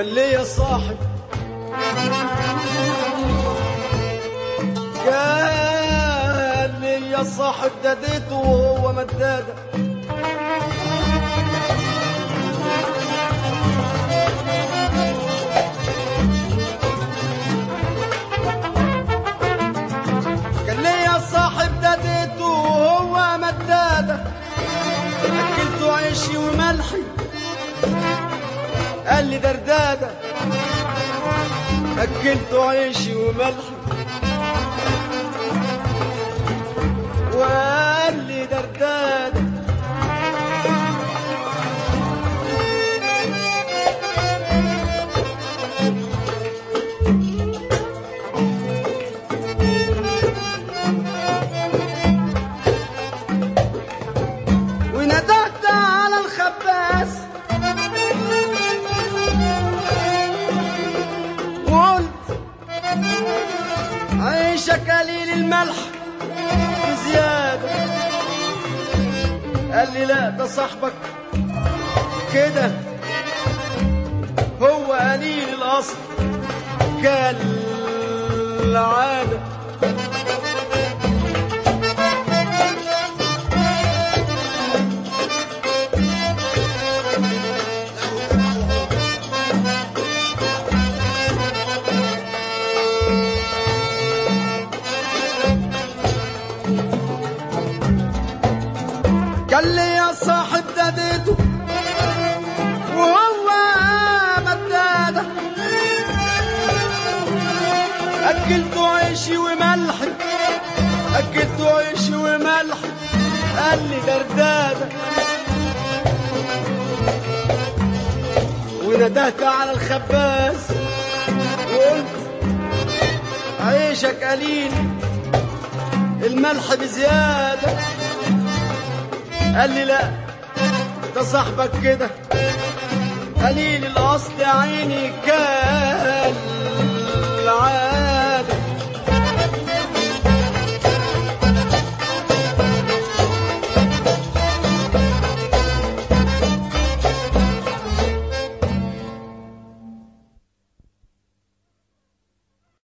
قال لي يا صاحب قال لي يا صاحب دديته وهو مدادة قال لي يا صاحب دديته وهو مدادة أكلته عيشي وملحي قال لي دردادة أكلته عيشي وملحي وقال لي دردادة وندهت على الخباز وقلت عيشك قليل الملح بزيادة قال لي لا ده صاحبك كده هو قليل الأصل كالعادة قال لي يا صاحب دديته وهو مدادة أكلته عيشي وملحي أكلته عيشي وملحي قال لي دردادة وندهت على الخباز وقلت عيشك قليل الملح بزياده قال لي لا ده صاحبك كده قليل الاصل يا عيني كالعادة